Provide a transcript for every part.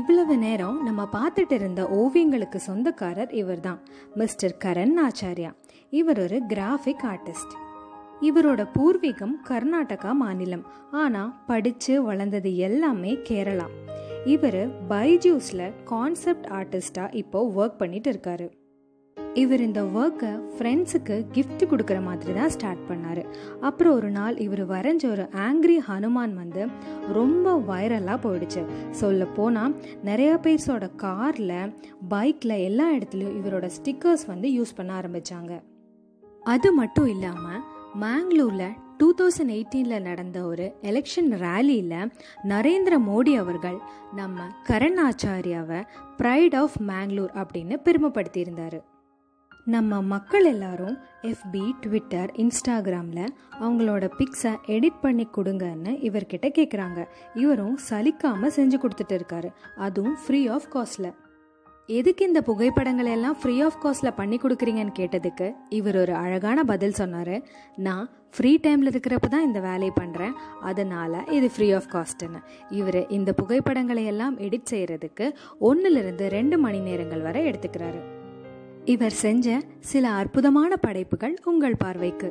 இவ்வளவு நேரம் நம்ம பார்த்துட்டு இருந்த ஓவியங்களுக்கு சொந்தக்காரர் இவர்தான் மிஸ்டர் கரண் ஆச்சாரியா இவர் ஒரு கிராஃபிக் ஆர்டிஸ்ட் இவரோட பூர்வீகம் கர்நாடகா மாநிலம் ஆனா படிச்சு வளர்ந்தது எல்லாமே கேரளா இவர் பைஜூஸ்ல கான்செப்ட் ஆர்டிஸ்டா இப்போ ஒர்க் பண்ணிட்டு இருக்காரு இவர் இந்த ஒர்க்கை ஃப்ரெண்ட்ஸுக்கு gift கொடுக்குற மாதிரி தான் ஸ்டார்ட் பண்ணார் அப்புறம் ஒரு நாள் இவர் வரைஞ்ச ஒரு ஆங்கிரி ஹனுமான் வந்து ரொம்ப வைரலாக போயிடுச்சு சொல்ல போனால் நிறைய பேர்ஸோட காரில் பைக்கில் எல்லா இடத்துலையும் இவரோட ஸ்டிக்கர்ஸ் வந்து யூஸ் பண்ண ஆரம்பித்தாங்க அது மட்டும் இல்லாமல் மேங்களூரில் டூ தௌசண்ட் எயிட்டீனில் நடந்த ஒரு எலெக்ஷன் ரேலியில் நரேந்திர மோடி அவர்கள் நம்ம கரண் ஆச்சாரியாவை ப்ரைட் ஆஃப் மேங்களூர் அப்படின்னு பெருமைப்படுத்தியிருந்தார் நம்ம மக்கள் எல்லாரும் எஃபி ட்விட்டர் இன்ஸ்டாகிராமில் அவங்களோட பிக்ஸை எடிட் பண்ணி கொடுங்கன்னு இவர்கிட்ட கேட்குறாங்க இவரும் சலிக்காமல் செஞ்சு கொடுத்துட்டு இருக்காரு அதுவும் ஃப்ரீ ஆஃப் காஸ்டில் எதுக்கு இந்த புகைப்படங்களை எல்லாம் ஃப்ரீ ஆஃப் காஸ்ட்டில் பண்ணி கொடுக்குறீங்கன்னு கேட்டதுக்கு இவர் ஒரு அழகான பதில் சொன்னார் நான் ஃப்ரீ டைமில் இருக்கிறப்ப தான் இந்த வேலையை பண்ணுறேன் அதனால் இது ஃப்ரீ ஆஃப் காஸ்ட்டுன்னு இவர் இந்த புகைப்படங்களை எல்லாம் எடிட் செய்கிறதுக்கு ஒன்றுலேருந்து ரெண்டு மணி நேரங்கள் வரை எடுத்துக்கிறாரு இவர் செஞ்ச சில அற்புதமான படைப்புகள் உங்கள் பார்வைக்கு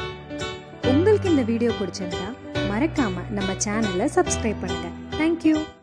உங்களுக்கு இந்த வீடியோ பிடிச்சிருந்தா மறக்காம நம்ம சேனலை சப்ஸ்கிரைப் பண்ணுங்க தேங்க்யூ